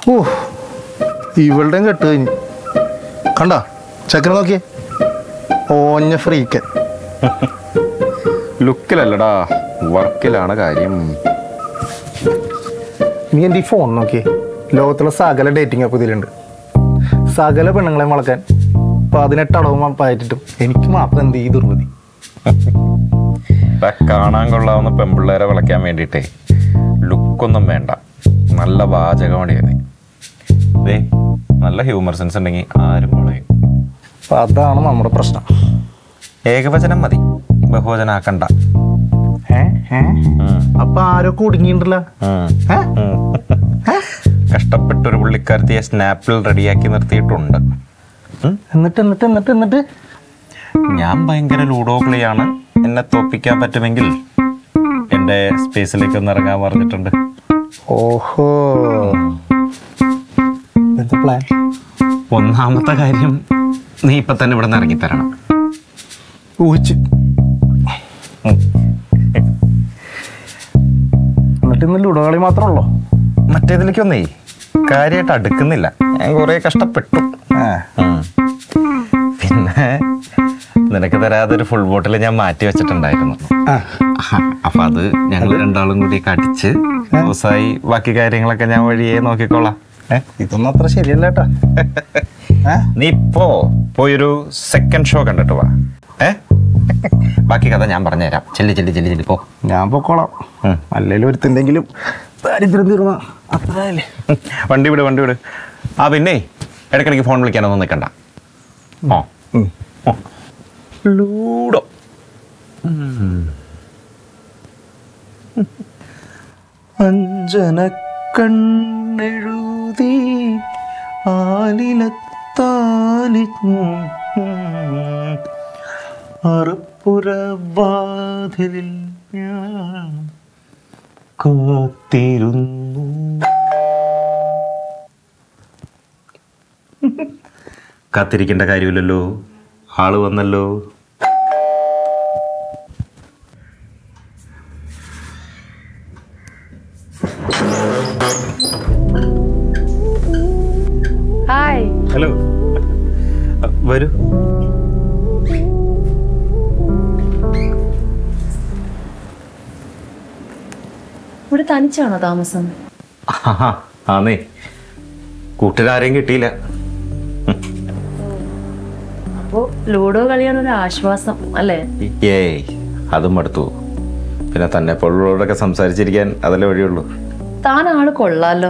ഓ ഇവളുടെയും കെട്ട് കഴിഞ്ഞു കണ്ട ചക്കര നോക്കിയേ ഓഞ്ഞ ഫ്രീക്കൻ ലുക്കിലല്ലടാ വർക്കിലാണ് കാര്യം നീ എൻ്റെ ഈ ഫോൺ നോക്കിയേ ലോകത്തുള്ള സകല ഡേറ്റിംഗ് ആപ്പ് ഇതിലുണ്ട് സകല പെണ്ണുങ്ങളെ വളക്കാൻ പതിനെട്ട് അടവും പയറ്റിട്ടും എനിക്ക് മാത്രം എന്ത് ഈ ദുർഗതി ഇതാ കാണാൻ കൊള്ളാവുന്ന പെമ്പിള്ളേരെ വിളയ്ക്കാൻ വേണ്ടിയിട്ടേ ലുക്കൊന്നും വേണ്ട നല്ല വാചകം മതി ദേ നല്ല ഹ്യൂമർ സെൻസ് ഉണ്ടെങ്കിൽ ആരും വളയും അപ്പം അതാണ് നമ്മുടെ പ്രശ്നം ഏകവചനം മതി ബഹുവചനാക്കണ്ട ഏ ഏ ഉം, അപ്പൊ ആരോ കുടുങ്ങിയിട്ടുണ്ടല്ലോ ഉം, ഏ ഉം. കഷ്ടപ്പെട്ടൊരു പുള്ളിക്കാരത്തിയെ സ്നാപ്പിൽ റെഡിയാക്കി നിർത്തിയിട്ടുണ്ട് ഉം, എന്നിട്ട് എന്നിട്ട് എന്നിട്ട് എന്നിട്ട് ഞാൻ ഭയങ്കര ലൂഡോ പ്ലേയാണ് എന്നെ തോപ്പിക്കാൻ പറ്റുമെങ്കിൽ എൻ്റെ സ്പേസിലേക്ക് ഒന്ന് ഇറങ്ങാൻ പറഞ്ഞിട്ടുണ്ട് ഓഹോ എന്താ പ്ലാൻ ഒന്നാമത്തെ കാര്യം നീ ഇപ്പൊ തന്നെ ഇവിടെ നിന്ന് ഇറങ്ങിത്തരണം ഊഹിച്ച് എന്നിട്ട് ഇന്ന് ലുഡോ കളി മാത്രമേ ഉള്ളൂ മറ്റേതിലേക്കൊന്നേ കാര്യമായിട്ട് അടുക്കുന്നില്ല ഞാൻ കുറേ കഷ്ടപ്പെട്ടു ആ ഉം. പിന്നെ നിനക്ക് തരാതെ ഒരു ഫുൾ ബോട്ടിൽ ഞാൻ മാറ്റി വെച്ചിട്ടുണ്ടായിരുന്നു ആ ആഹ്. അപ്പൊ അത് ഞങ്ങൾ രണ്ടാളും കൂടി കടിച്ച് ദിവസമായി ബാക്കി കാര്യങ്ങളൊക്കെ ഞാൻ വഴിയേ നോക്കിക്കോളാം ഏ? ഇതൊന്നും അത്ര ശരിയല്ല കേട്ടാ ഏ നീ ഇപ്പോ പോയൊരു സെക്കൻഡ് ഷോ കണ്ടിട്ട് വാ ഏ ബാക്കി കഥ ഞാൻ പറഞ്ഞുതരാം ചെല്ലി ചെല്ലി ചെല്ലി ചെല്ലി പോ ഞാൻ പൊക്കോളാം ഉം. അല്ലേലും ഒരുത്തിൻ്റെങ്കിലും ദാരിദ്ര്യം തീർന്ന അത്രയല്ലേ വണ്ടി വിട് വണ്ടി വിട് ആ പിന്നെ ഇടയ്ക്കിടയ്ക്ക് ഫോൺ വിളിക്കാനൊന്നും നിൽക്കണ്ട ഓ ഉം. ഓ. ലൂഡോ അഞ്ജന കണ്ണെഴുതി ആലിലത്താലി അറുപ്പുറവാതിലിൽ ഞാൻ കാത്തിരുന്നു കാത്തിരിക്കേണ്ട കാര്യമില്ലല്ലോ ആള് വന്നല്ലോ ഹായ് ഹലോ വരൂ ഇവിടെ തനിച്ചാണോ താമസം ആഹാ, ആന്നേ കൂട്ടുകാരെയും കിട്ടിയില്ല അപ്പോ ലൂഡോ കളിയാണ് ഒരു ആശ്വാസം അല്ലേ ഏയ് അതും മടുത്തു പിന്നെ തന്നെ പോലുള്ളവരോടൊക്കെ സംസാരിച്ചിരിക്കാൻ അതല്ലേ വഴിയുള്ളൂ താൻ ആള് കൊള്ളാലോ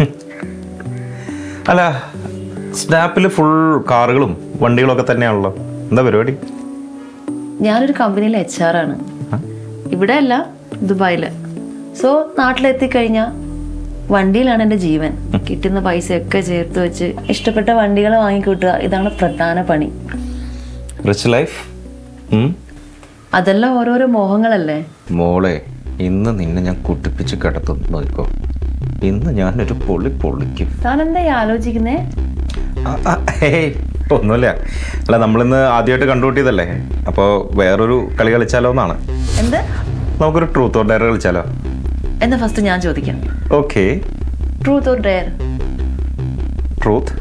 അല്ല സ്നാപ്പിൽ ഫുൾ കാറുകളും വണ്ടികളൊക്കെ തന്നെയാണല്ലോ എന്താ പരിപാടി ഞാനൊരു കമ്പനിയിലെ എച്ച് ആർ ആണ് ഇവിടെ അല്ല ദുബായില് സോ നാട്ടിലെത്തിക്കഴിഞ്ഞാൽ വണ്ടിയിലാണ് എൻ്റെ ജീവൻ കിട്ടുന്ന പൈസയൊക്കെ ചേർത്ത് വെച്ച് ഇഷ്ടപ്പെട്ട വണ്ടികൾ വാങ്ങിക്കൂട്ടുക ഇതാണ് പ്രധാന പണി റിച്ച് ലൈഫ് അതെല്ലാം ഓരോരോ മോഹങ്ങളല്ലേ മോളെ ഇന്ന് നിന്നെ ഞാൻ കുട്ടിപ്പിച്ച് കിടത്തും നോക്കോ ഇന്ന് ഞാനൊരു പൊളി പൊളിക്കും താൻ എന്താ ഈ ആലോചിക്കുന്നേ ആ, ആ, ഹേയ്, ഒന്നുമില്ല അല്ല നമ്മളിന്ന് ആദ്യമായിട്ട് കണ്ടുകൂട്ടിയതല്ലേ അപ്പോൾ വേറൊരു കളി കളിച്ചാലോ എന്നാണ് എന്ത് നമുക്കൊരു ട്രൂത്ത് ഓർ ഡയർ കളിച്ചാലോ എന്നാ ഫസ്റ്റ് ഞാൻ ചോദിക്കാം okay truth or dare truth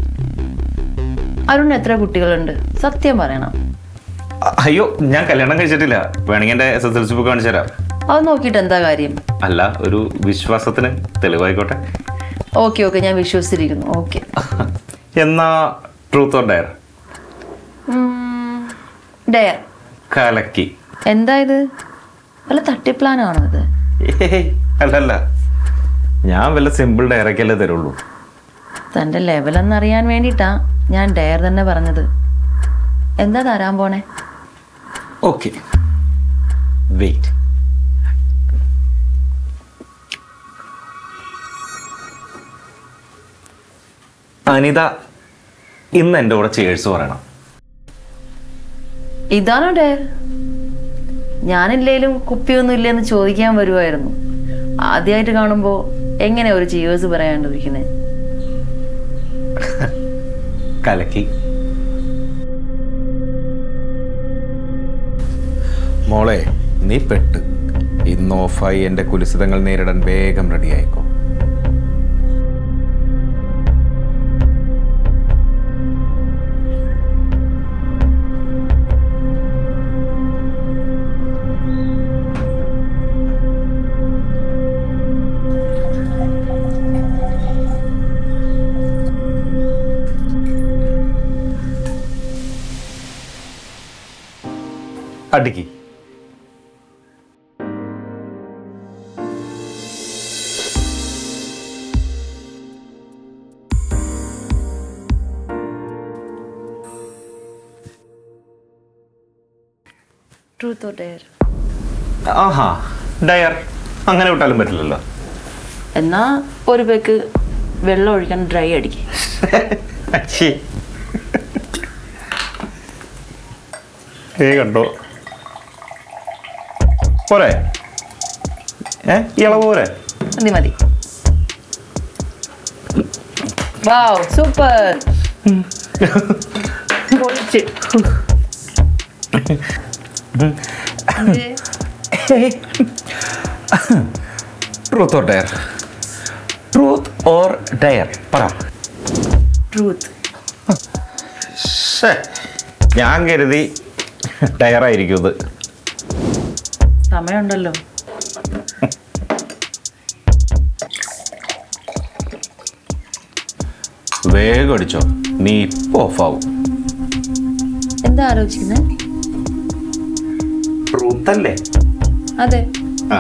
Arun എത്ര കുട്ടികളുണ്ട് സത്യം പറയണം അയ്യോ ഞാൻ കല്യാണം കഴിച്ചിട്ടില്ല വേണമെങ്കിൽ എൻ്റെ S S L C book കാണിച്ചു തരാം അത് നോക്കിയിട്ട് എന്താ കാര്യം അല്ല ഒരു വിശ്വാസത്തിന് തെളിവായിക്കോട്ടെ ഓക്കെ ഓക്കെ ഞാൻ വിശ്വസിച്ചിരിക്കുന്നു ഓക്കെ എന്നാ ട്രൂത്ത് ഓർ ഡയർ ഡെയർ കലക്കി എന്താ ഇത് വല്ല തട്ടിപ്ലാനാണോ ഇത് ഏയ് അല്ലല്ല ഞാൻ വല്ല സിമ്പിൾ ഡയറൊക്കെയല്ലേ തരുള്ളൂ തൻ്റെ ലെവലെന്നറിയാൻ വേണ്ടിയിട്ടാ ഞാൻ ഡെയർ തന്നെ പറഞ്ഞത് എന്താ തരാൻ പോണേ ഓക്കെ വെയിറ്റ് അനിത ഇന്ന് എൻ്റെ കൂടെ ചേഴ്സ് പറയണം ഇതാണോ ഡെയർ ഞാനില്ലേലും കുപ്പിയൊന്നും ഇല്ലെന്ന് ചോദിക്കാൻ വരുമായിരുന്നു ആദ്യമായിട്ട് കാണുമ്പോൾ എങ്ങനെ ഒരു ചീവേഴ്സ് പറയാണ്ടിരിക്കുന്നത് കലക്കി മോളെ നീ പെട്ട് ഇന്ന് ഓഫായി എൻ്റെ കുലിസിതങ്ങൾ നേരിടാൻ വേഗം റെഡിയായിക്കോ അടിക്ക് ട്രൂത്ത് ഓർ ഡെയർ ആഹാ ഡയർ അങ്ങനെ വിട്ടാലും പറ്റില്ലല്ലോ എന്നാ ഒരു പേക്ക് വെള്ളം ഒഴിക്കാൻ ഡ്രൈ അടിക്കും അച്ഛേ ഏ കണ്ടോ പോരെ ഏ ഇളവ് പോരെ മതി മതി വാവ് സൂപ്പർ പൊളിച്ച് truth or dare truth or dare പറ ട്രൂത്ത് ശ്ശേ, ഞാൻ കരുതി ഡയറായിരിക്കും ഇത് സമയമുണ്ടല്ലോ വേഗം അടിച്ചോ നീ ഇപ്പൊ ഓഫാവും എന്താ ആലോചിക്കുന്നത് ട്രൂത്ത് അല്ലേ അതെ ആ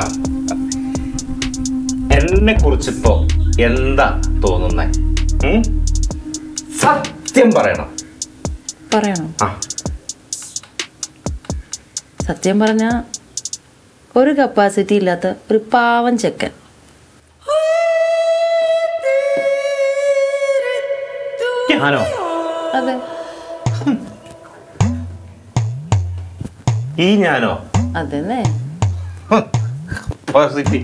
എന്നെ കുറിച്ചിപ്പോ എന്താ തോന്നുന്നേ ഉം? സത്യം പറയണം പറയണോ ആ സത്യം പറഞ്ഞ ഒരു കപ്പാസിറ്റി ഇല്ലാത്ത ഒരു പാവം ചെക്കൻ ഞാനോ അതെ ഈ ഞാനോ അതെന്നെ പോസിറ്റി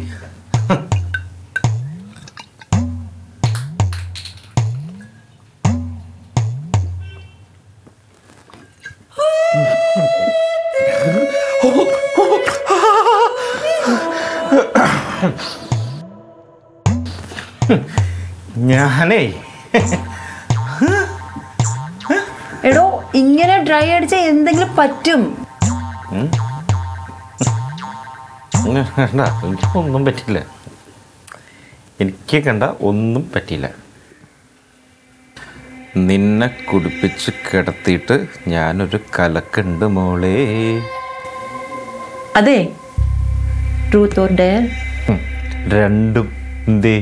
ഞാനേ എടോ ഇങ്ങനെ ഡ്രൈ അടിച്ച എന്തെങ്കിലും പറ്റും കണ്ട എനിക്കൊന്നും പറ്റില്ല എനിക്ക് കണ്ട ഒന്നും പറ്റില്ല നിന്നെ കുടിപ്പിച്ച് കിടത്തിയിട്ട് ഞാനൊരു കലക്കുണ്ട് മോളെ അതെ ട്രൂത്ത് ഓർ ഡെയർ ഉം. രണ്ടും എന്തേ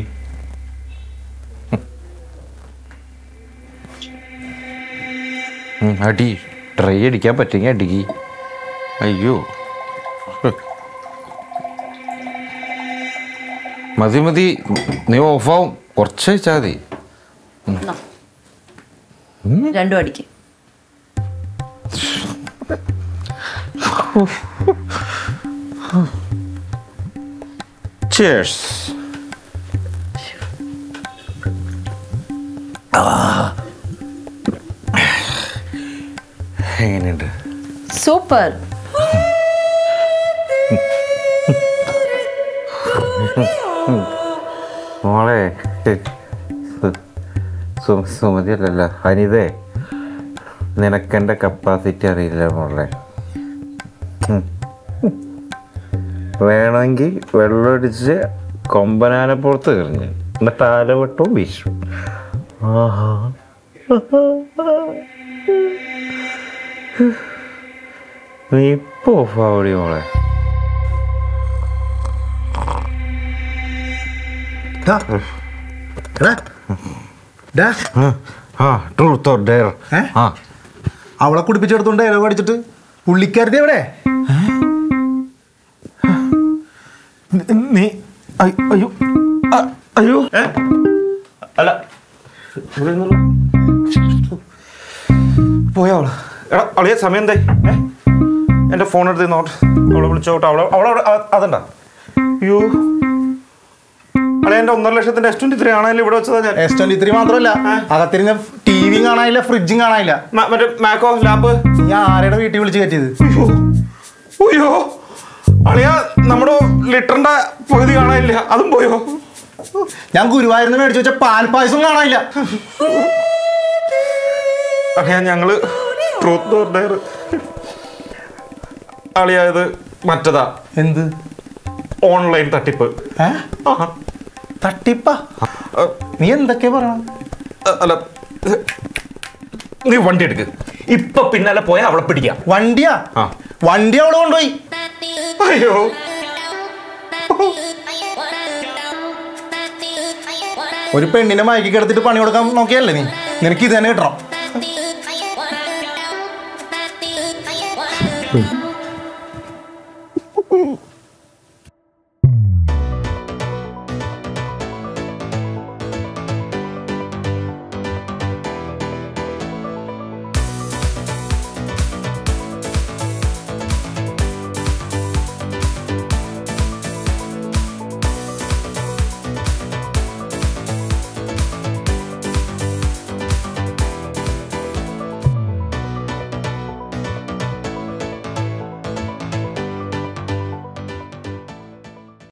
ഉം, അടി ട്രൈ അടിക്കാൻ പറ്റുമെങ്കിൽ അടിക്ക് അയ്യോ ഹ്. മതി മതി നീ ഓഫാവും കുറച്ച് വെച്ചാൽ മതി രണ്ടും അടിക്കും Cheers. എങ്ങനെയുണ്ട് സൂപ്പർ മോളെ സു- സുമതി അല്ലല്ലോ അനിതേ നിനക്കെൻ്റെ കപ്പാസിറ്റി അറിയില്ല മോളെ ഉം. വേണമെങ്കിൽ വെള്ളമടിച്ച് കൊമ്പനാനപ്പുറത്ത് എറിഞ്ഞ് എന്നിട്ട് ആലവട്ടവും വീശും ആഹാ നീ ഇപ്പോൾ ഓഫാവടി മോളെ ദാ. എടാ. ഡാ. ആ ട്രൂത്ത് ഓർ ഡെയർ ഏ? ആ അവളെ കുടിപ്പിച്ചെടുത്തോണ്ട് ഇലവ് അടിച്ചിട്ട് പുള്ളിക്കാരത്തി എവിടെ നി- നീ അയ്- അയ്യോ അ- അയ്യോ ഏ? അല്ല ഇവിടെ ഇരുന്നോളൂ. പോയാ അവള് എടാ അളിയ സമയം എന്തായി ഏ? എൻ്റെ ഫോൺ എടുത്ത് നോട്ട് അവളെ വിളിച്ചോട്ടെ അവളെ അവളെ അവിടെ അ- അതണ്ട അയ്യോ അളിയ എൻ്റെ ഒന്നര ലക്ഷത്തിന്റെ എസ് ട്വന്റി ത്രീ ആണെങ്കിലും ഇവിടെ വെച്ചതാ ഞാൻ എസ് ട്വന്റി ത്രീ മാത്രമല്ല അകത്തിരുന്ന് ടി വിയും കാണാനില്ല ഫ്രിഡ്ജും കാണാനില്ല മ- മറ്റേ മാക്കോ ലാപ്പ് ഞാൻ ആരുടെ വീട്ടിൽ വിളിച്ച് കയറ്റിയത് അയ്യോ അയ്യോ അളിയ നമ്മുടെ ലിറ്ററിന്റെ പകുതി കാണാനില്ല അതും പോയോ ഞാൻ ഗുരുവായൂരിന്ന് മേടിച്ചു വെച്ച പാൽപ്പായസം കാണാനില്ല അളിയ ഞങ്ങള് ട്രൂത്ത് ഡയർ അളിയായത് മറ്റതാ എന്ത് ഓൺലൈൻ തട്ടിപ്പ് ഏ ആ, തട്ടിപ്പാ ആ, നീ എന്തൊക്കെയാ പറയണം ആ, അല്ല നീ വണ്ടി എടുക്ക് ഇപ്പൊ പിന്നാലെ പോയാൽ അവളെ പിടിക്കാം വണ്ടിയാ ആ വണ്ടി അവിടെ കൊണ്ടുപോയി അയ്യോ ഒരു പെണ്ണിനെ മയക്കി കിടത്തിട്ട് പണി കൊടുക്കാൻ നോക്കിയല്ലേ നീ നിനക്ക് ഇത് തന്നെ കിട്ടണം